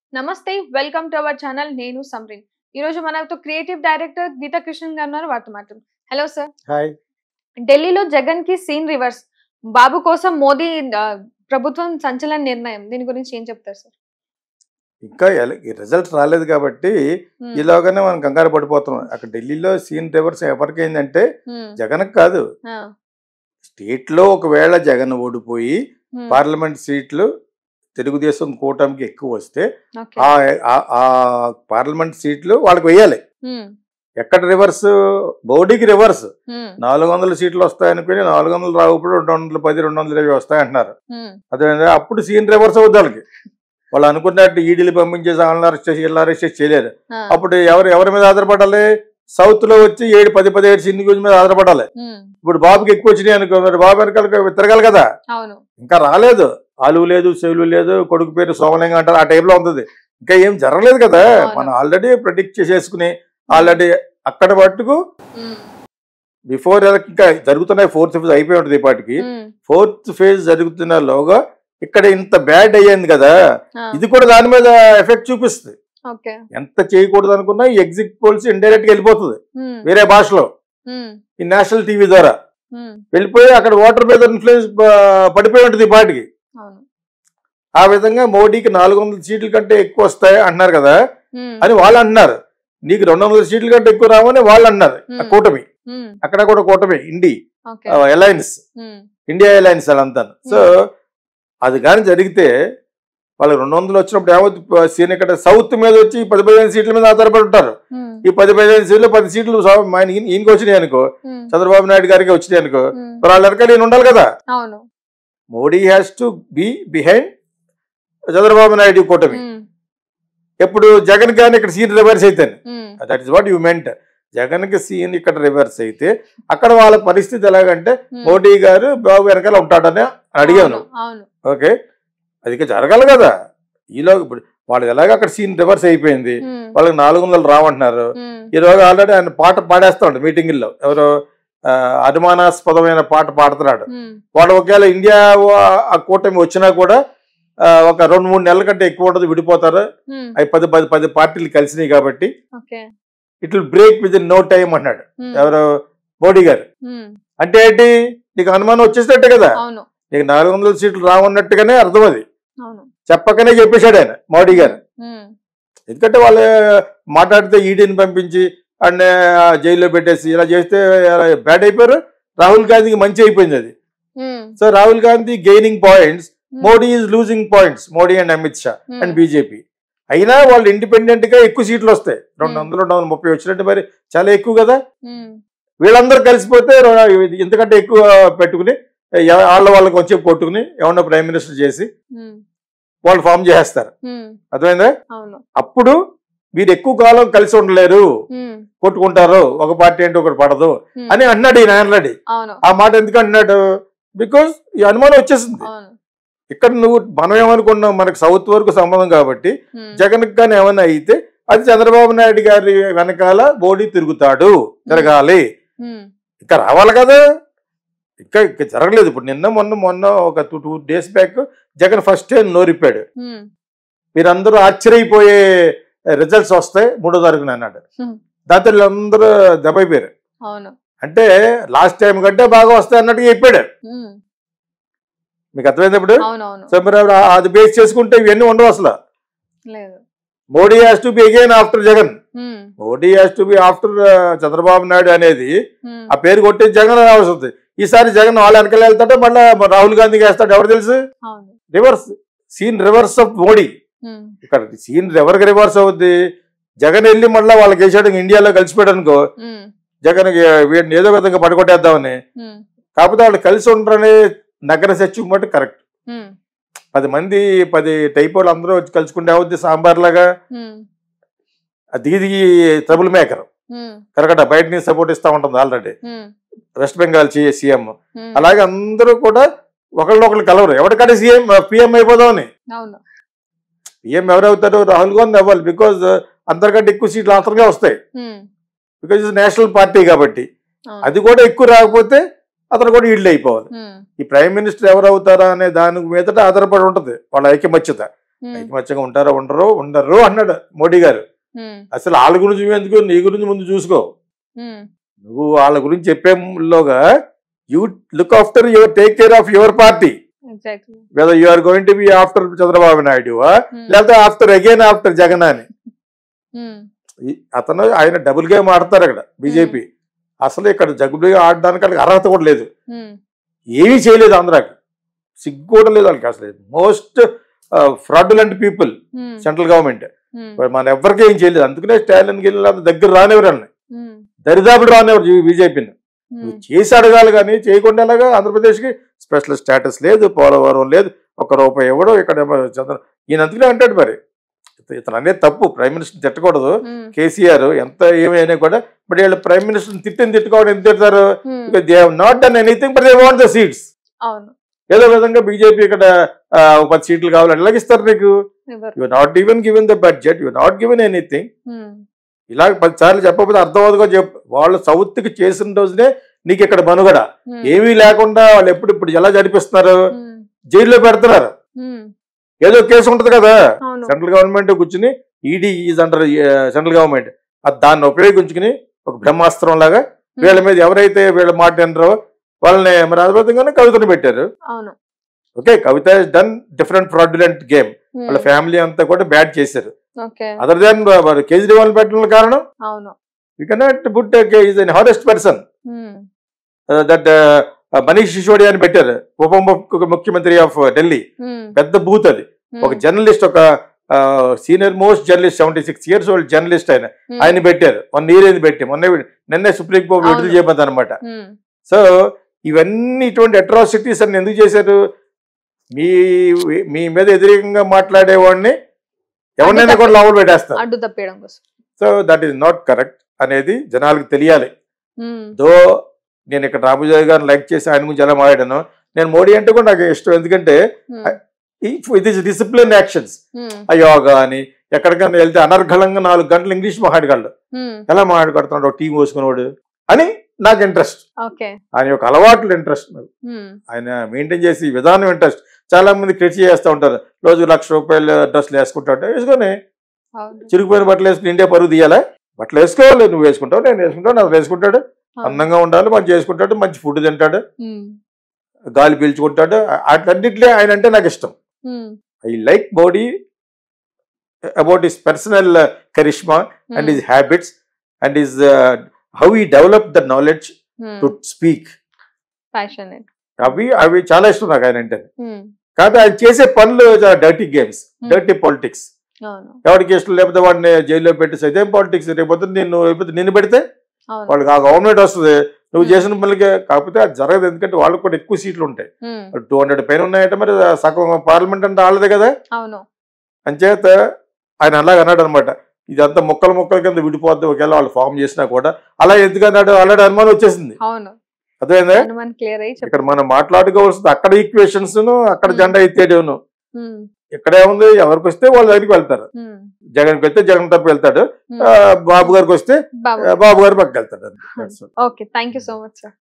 నమస్తే welcome to our channel నేను సమ్రిన్ ఈ రోజు మనతో క్రియేటివ్ డైరెక్టర్ గీతా కృష్ణన్ గారు ఉన్నారు వారితో మాట్లాడు హలో సార్ హాయ్ ఢిల్లీలో జగన్ కి సీన్ రివర్స్ బాబు కోసం మోదీ ఆ, ప్రభుత్వం సంచలన నిర్ణయం దీని గురించి ఏం చెప్తారు సార్ ఇంకా రిజల్ట్ రాలేదు కాబట్టి Hmm. ఈలోగానే మనం కంగారు పడిపోతున్నాం అక్కడ ఢిల్లీలో సీన్ రివర్స్ ఎవరికి ఏంటంటే Hmm. జగన్ కాదు ఆ. స్టేట్ లో ఒకవేళ జగన్ ఓడిపోయి Hmm. పార్లమెంట్ సీట్లు తెలుగుదేశం కూటమికి ఎక్కువ వస్తే Okay. ఆ ఆ- ఆ పార్లమెంట్ సీట్లు వాళ్ళకి వేయాలి Hmm. ఎక్కడ రివర్స్ బౌడీకి రివర్స్ Hmm. నాలుగు వందల సీట్లు వస్తాయనుకుని నాలుగు వందలు రాకపోతే రెండు వందల పది రెండు వందల ఇరవై వస్తాయి అంటున్నారు Hmm. అదే అప్పుడు సీన్ రివర్స్ అవుద్ది వాళ్ళకి వాళ్ళు అనుకున్నట్టు ఈడీలు పంపించేసి వాళ్ళని అరెస్ట్ చేసి వీళ్ళని అరెస్ట్ చేసి చేయలేరు ఆ. అప్పుడు ఎవరు ఎవరి మీద ఆధారపడాలి సౌత్ లో వచ్చి ఏడు పది పదిహేడు సిన్ని గురించి మీద ఆధారపడాలి Hmm. ఇప్పుడు బాబుకి ఎక్కువ వచ్చినాయి అనుకో మరి బాబు వెనకాల తిరగాలి కదా అవును ఇంకా రాలేదు ఆలువు లేదు చెవులు లేదు కొడుకు పేరు సోమలింగం అంటారు ఆ టైంలో ఉంటుంది ఇంకా ఏం జరగలేదు కదా అవును. మనం ఆల్రెడీ ప్రిడిక్ట్ చేసేసుకుని ఆల్రెడీ అక్కడ మట్టుకు Hmm. బిఫోర్ ఇంకా జరుగుతున్నాయి ఫోర్త్ ఫేజ్ అయిపోయి ఉంటుంది ఈ పాటికి Hmm. ఫోర్త్ ఫేజ్ జరుగుతున్న లోగా ఇక్కడ ఇంత బ్యాడ్ అయ్యింది కదా ఆ. ఇది కూడా దాని మీద ఎఫెక్ట్ చూపిస్తుంది Okay. ఎంత చేయకూడదు అనుకున్నా ఈ ఎగ్జిట్ పోల్స్ ఇండైరెక్ట్ గా వెళ్ళిపోతుంది Hmm. వేరే భాషలో Hmm. ఈ నేషనల్ టీవీ ద్వారా Hmm. వెళ్ళిపోయి అక్కడ ఓటర్ మీద ఇన్ఫ్లుయెన్స్ పడిపోయి ఉంటుంది ఈ పార్టీకి అవును ఆ విధంగా మోడీకి నాలుగు వందల సీట్ల కంటే ఎక్కువ వస్తాయి అంటున్నారు కదా Hmm. అని వాళ్ళు అంటున్నారు నీకు రెండు వందల సీట్ల కంటే ఎక్కువ రావని వాళ్ళు అన్నారు ఆ Hmm. కూటమి Hmm. అక్కడ కూడా కూటమి ఇండి Okay. Alliance Hmm. India alliance వాళ్ళంతా సో అది కానీ జరిగితే వాళ్ళకి రెండు వందలు వచ్చినప్పుడు ఏమవుతుంది సీన్ ఇక్కడ సౌత్ మీద వచ్చి పది పదిహేను సీట్ల మీద ఆధారపడి ఉంటారు Hmm. ఈ పది పదిహేను సీట్లు పది సీట్లు సా- మా ఈయన- ఈయనకి వచ్చినాయి అనుకో Hmm. చంద్రబాబు నాయుడు గారికి వచ్చినాయి అనుకో Hmm. మరి వాళ్ళ వెనకాల ఈయన ఉండాలి కదా అవును Modi has to be behind Chandrababu Naidu కూటమి Hmm. ఎప్పుడు జగన్ కానీ ఇక్కడ సీన్ రివర్స్ అయితే Hmm. That is what you meant Jagan కి సీన్ ఇక్కడ రివర్స్ అయితే అక్కడ వాళ్ళ పరిస్థితి ఎలాగంటే Hmm. మోడీ గారు బాబు వెనకాల ఉంటాడని అడిగాను అవును, అవును ఓకే అది ఇక జరగాలి కదా ఈలో ఇప్పుడు వాళ్ళది ఎలాగ అక్కడ సీన్ రివర్స్ అయిపోయింది Hmm. వాళ్ళకి నాలుగు వందలు రావంటున్నారు Hmm. ఈ రోజు ఆల్రెడీ ఆయన పాట పాడేస్తా ఉంటాడు మీటింగుల్లో ఎవరో ఆ, అనుమానాస్పదమైన పాట పాడుతున్నాడు Hmm. వాడు ఒకవేళ ఇండియా వా- ఆ కూటమి వచ్చినా కూడా ఆ, ఒక రెండు మూడు నెలల కంటే ఎక్కువ ఉండదు విడిపోతారు Hmm. అవి పది పది పది పార్టీలు కలిసినాయి కాబట్టి Okay. It will break within no time అన్నాడు Hmm. ఎవరు మోడీ గారు Hmm. అంటే ఏంటి నీకు అనుమానం వచ్చేసినట్టే కదా అవును నీకు నాలుగు వందల సీట్లు రావన్నట్టుగానే అర్థం అది అవును చెప్పకనే చెప్పేశాడు ఆయన మోడీ గారు Hmm. ఎందుకంటే వాళ్ళు మాట్లాడితే ఈడీని పంపించి అండ్ జైల్లో పెట్టేసి ఇలా చేస్తే బ్యాడ్ అయిపోయారు రాహుల్ గాంధీకి మంచి అయిపోయింది అది Hmm. So Rahul Gandhi gaining points Hmm. Modi is losing points Modi and Amit Shah Hmm. And BJP అయినా వాళ్ళు ఇండిపెండెంట్ గా ఎక్కువ సీట్లు వస్తాయి రెండు Hmm. వందలు రెండు వందల ముప్పై వచ్చినట్టు మరి చాలా ఎక్కువ కదా Hmm. వీళ్ళందరూ కలిసిపోతే రో- ఇంతకంటే ఎక్కువ పెట్టుకుని ఎవ- వాళ్ళ వాళ్ళకి వచ్చి కొట్టుకుని ఏమన్నా ప్రైమ్ మినిస్టర్ చేసి Hmm. వాళ్ళు ఫామ్ చేసేస్తారు Hmm. అర్థమైందా అవును అప్పుడు వీరు ఎక్కువ కాలం కలిసి ఉండలేరు Hmm. కొట్టుకుంటారు ఒక పార్టీ అంటే ఒకటి పడదు Hmm. అని అన్నాడు ఈయన ఆల్రెడీ అవును ఆ మాట ఎందుకు అన్నాడు బికాస్ ఈ అనుమానం వచ్చేసింది అవును ఇక్కడ నువ్వు మనం ఏమనుకున్నాం మనకు సౌత్ వరకు సంబంధం కాబట్టి Hmm. జగన్ కానీ ఏమైనా అయితే అది చంద్రబాబు నాయుడు గారి వెనకాల మోడీ తిరుగుతాడు తిరగాలి Hmm. ఇంకా రావాలి కదా ఇంకా ఇంకా జరగలేదు ఇప్పుడు నిన్న మొన్న మొన్న ఒక two two days back Jagan first time నోరిప్పాడు Hmm. మీరందరూ ఆశ్చర్యపోయే రిజల్ట్స్ వస్తాయి మూడో తారీఖున అన్నాడు Hmm. దాంతో వీళ్ళందరూ దెబ్బైపోయారు అవును అంటే లాస్ట్ టైం కంటే బాగా వస్తాయి అన్నట్టుగా చెప్పాడు Hmm. మీకు అర్థమైంది ఇప్పుడు అవును అవును సో మరి ఆవిడ అది బేస్ చేసుకుంటే ఇవన్నీ ఉండవు అసలు లేదు Modi has to be again after Jagan Hmm. Modi has to be after Chandrababu Naidu అనేది Hmm. ఆ పేరు కొట్టి జగన్ రావాల్సి వస్తుంది ఈసారి జగన్ వాళ్ళ వెనకాల వెళ్తాడే మళ్ళీ రాహుల్ గాంధీకి వేస్తాడు ఎవరు తెలుసు అవును reverse scene reverse of Modi Hmm. ఇక్కడ సీన్ ఎవరికి రివర్స్ అవుద్ది జగన్ వెళ్ళి మళ్ళీ వాళ్ళకి వేసాడు ఇంక ఇండియాలో కలిసిపోయాడు అనుకో Hmm. జగన్ వీడిని ఏదో విధంగా పడగొట్టేద్దామని Hmm. కాకపోతే వాళ్ళు కలిసి ఉండరనే నగర సత్యం బట్టి కరెక్ట్ Hmm. పది మంది పది టైప్ వాళ్ళు అందరూ వచ్చి కలుసుకుంటే అవుద్ది సాంబార్ లాగా Hmm. అది ఇది ట్రబుల్ మేకర్ Hmm. కరెక్ట్ బయట నుంచి సపోర్ట్ ఇస్తా ఉంటుంది already Hmm. West Bengal CM Hmm. అలాగే అందరూ కూడా ఒకళ్ళొకళ్ళు కలవరు ఎవరికంటే సీఎం పిఎం అయిపోదామని అవును పిఎం ఎవరవుతారు రాహుల్ గాంధీ అవ్వాలి బికాజ్ అందరికంటే ఎక్కువ సీట్లు ఆంతరంగా వస్తాయి Hmm. బికాజ్ ఇది నేషనల్ పార్టీ కాబట్టి అవును. అది కూడా ఎక్కువ రాకపోతే అతను కూడా ఈల్డ్ అయిపోవాలి Hmm. ఈ ప్రైమ్ మినిస్టర్ ఎవరు అవుతారా అనే దాని మీదట ఆధారపడి ఉంటుంది వాళ్ళ ఐక్యమత్యత ఉమ్, ఐకమత్యంగా ఉంటారో ఉండరు ఉండరు అన్నాడు మోడీ గారు ఉమ్, అసలు వాళ్ళ గురించి నువ్వు ఎందుకు నీ గురించి ముందు చూసుకో ఉమ్, నువ్వు వాళ్ళ గురించి చెప్పేలోగా you look after your take care of your party exactly. Whether you are going to be after Chandrababu Naidu um, లేకపోతే ఆఫ్టర్ అగైన్ ఆఫ్టర్ జగన్ అని ఉమ్, ఈ- అతను ఆయన డబుల్ గేమ్ ఆడతారు అక్కడ బీజేపీ అసలు ఇక్కడ డబుల్ గేమ్ ఆడడానికి వాళ్ళకి అర్హత కూడా లేదు ఉమ్, ఏమీ చేయలేదు ఆంధ్రాకి సిగ్గు కూడా లేదు వాళ్ళకి అసలు most fraudulent people um, central government um, మన ఎవరికి ఏం చేయలేదు అందుకనే స్టాలిన్ గిల్లి దగ్గర రానివ్వరు వాళ్ళని ఉమ్, దరిదాపులు రానివ్వరు బీజేపీని నువ్వు ఉమ్, చేసి అడగాలి కానీ చేయకుండా ఎలాగా ఆంధ్రప్రదేశ్కి స్పెషల్ స్టేటస్ లేదు పోలవరం లేదు ఒక్క రూపాయి ఇవ్వడం ఇక్కడ ఏమో చంద్ర ఈయన అందుకనే అంటాడు మరి ఇత- ఇతను అనేది తప్పు ప్రైమ్ మినిస్టర్ తిట్టకూడదు ఉమ్, కేసీఆర్ ఎంత ఏమైనా కూడా బట్ వీళ్ళు ప్రైమ్ మినిస్టర్ తిట్టింది తిట్టుకోవడం ఎంత తిడతారు um, they have not done anything but they want the seats అవును ఏదో విధంగా బీజేపీ ఇక్కడ ఆ, ఒక పది సీట్లు కావాలి ఎలాగ ఇస్తారు నీకు ఎవరు you not even given the budget you not given anything um, ఇలా పది సార్లు చెప్పకపోతే అర్థమవుతుందో చెప్పు వాళ్ళు సౌత్కి చేసిన రోజునే నీకు ఇక్కడ మనుగడ ఉమ్, ఏమీ లేకుండా వాళ్ళు ఎప్పుడు ఇప్పుడు ఎలా జరిపిస్తున్నారు ఉమ్, జైల్లో పెడుతున్నారు ఉమ్, ఏదో కేసు ఉంటది కదా అవును సెంట్రల్ గవర్నమెంట్ కూర్చుని ED is under central government అది దాన్ని ఉపయోగించుకుని ఒక బ్రహ్మాస్త్రం లాగా ఉమ్, వీళ్ళ మీద ఎవరైతే వీళ్ళ మాట వినరో వాళ్ళని మరి అద్భుతంగానే కవితను పెట్టారు అవును okay Kavitha done different fraudulent game um, వాళ్ళ ఫ్యామిలీ అంతా కూడా బ్యాడ్ చేశారు ఓకే అదర్ దాన్ కేజ్రీవాల్ పెట్టడం కారణం అవును you cannot but is an honest person um, that Manish Sisodia అని పెట్టారు ఉప ము- ముఖ్యమంత్రి ఆఫ్ ఢిల్లీ ఉమ్, పెద్ద బూత్ అది ఉమ్, ఒక జర్నలిస్ట్ ఒక senior most journalist seventy six years old journalist ఆయన ఉమ్, ఆయన పెట్టారు వన్ ఇయర్ అయింది పెట్టి మొన్న నిన్నే సుప్రీం కోర్టు విడుదల అవును. చేయబోద్ది అనమాట ఉమ్, సో ఇవన్నీ ఇటువంటి అట్రాసిటీస్ అని ఎందుకు చేశారు మీ మీ మీద వ్యతిరేకంగా మాట్లాడేవాడిని ఎవరినైనా కూడా లోపల పెట్టేస్తారు అడ్డు తప్పేయడం కోసం so that is not correct అనేది జనాలకు తెలియాలి ఉమ్, దో నేను ఇక్కడ రామోజీ గారిని లైక్ చేసి ఆయన గురించి ఎలా మాట్లాడాను నేను మోడీ అంటే కూడా నాకు ఇష్టం ఎందుకంటే um, it is discipline actions um, ఆ యోగా అని ఎక్కడికైనా వెళ్తే అనర్గళంగా నాలుగు గంటలు ఇంగ్లీష్ మాట్లాడగలడు ఉమ్, ఎలా మాట్లాడుతున్నాడు టీం పోసుకునేవాడు అని నాకు ఇంట్రెస్ట్ ఓకే ఆయన యొక్క అలవాట్లు ఇంట్రెస్ట్ నాకు ఉమ్, ఆయన మెయింటైన్ చేసి విధానం ఇంట్రెస్ట్ చాలా మంది క్రిటిక్ చేస్తూ ఉంటారు రోజు లక్ష రూపాయలు డ్రెస్సులు వేసుకుంటాడు వేసుకొని అవును చిరిగిపోయిన బట్టలు వేసుకుని ఇండియా పరుగు తీయాలా బట్టలు వేసుకోవాలి నువ్వు వేసుకుంటావు నేను వేసుకుంటాను నాకు వేసుకుంటాడు అవును. అందంగా ఉండాలి మంచి చేసుకుంటాడు మంచి ఫుడ్ తింటాడు ఉమ్, గాలి పీల్చుకుంటాడు అట్లన్నింటిలో ఆయన అంటే నాకు ఇష్టం um, I like Modi about his personal charisma and his habits and his how he develop the knowledge to speak passionate అవి అవి చాలా ఇష్టం నాకు ఆయన అంటే ఉమ్, కాకపోతే ఆయన చేసే పనులు dirty games Hmm. Dirty politics అవును ఎవరికి ఇష్టం లేకపోతే వాడిని జైల్లో పెట్టి ఇదేం పాలిటిక్స్ రేపు నేను లేకపోతే నిన్ను పెడితే అవును వాళ్ళకి ఆ గవర్నమెంట్ వస్తుంది నువ్వు Hmm. చేసిన పనులకి కాకపోతే అది జరగదు ఎందుకంటే వాళ్ళకి కూడా ఎక్కువ సీట్లు ఉంటాయి ఉమ్, టూ హండ్రెడ్ పైన ఉన్నాయంటే మరి సగం పార్లమెంట్ అంటే వాళ్ళదే కదా అవును అంచేత ఆయన అలాగ అన్నాడు అనమాట ఇదంతా మొక్కల మొక్కల కింద విడిపోద్ది ఒకవేళ వాళ్ళు ఫామ్ చేసినా కూడా అలా ఎందుకు అన్నాడు అలాంటి అనుమానం వచ్చేసింది అవును అదేందా అనుమాన్ క్లియర్ అయ్యి చెప్పు ఇక్కడ మనం మాట్లాడుకోవాల్సింది అక్కడ ఈక్వేషన్స్ అక్కడ Hmm. జెండా ఎత్తేడేను ఉమ్, ఇక్కడే ఉంది ఎవరికి వస్తే వాళ్ళ దగ్గరికి వెళ్తారు ఉమ్, జగన్కి వెళ్తే జగన్ తప్పు వెళ్తాడు ఉమ్. ఆ, బాబు గారికి వస్తే బాబు ఆ, బాబు గారి పక్కకి వెళ్తాడు That's all. Okay thank you so much sir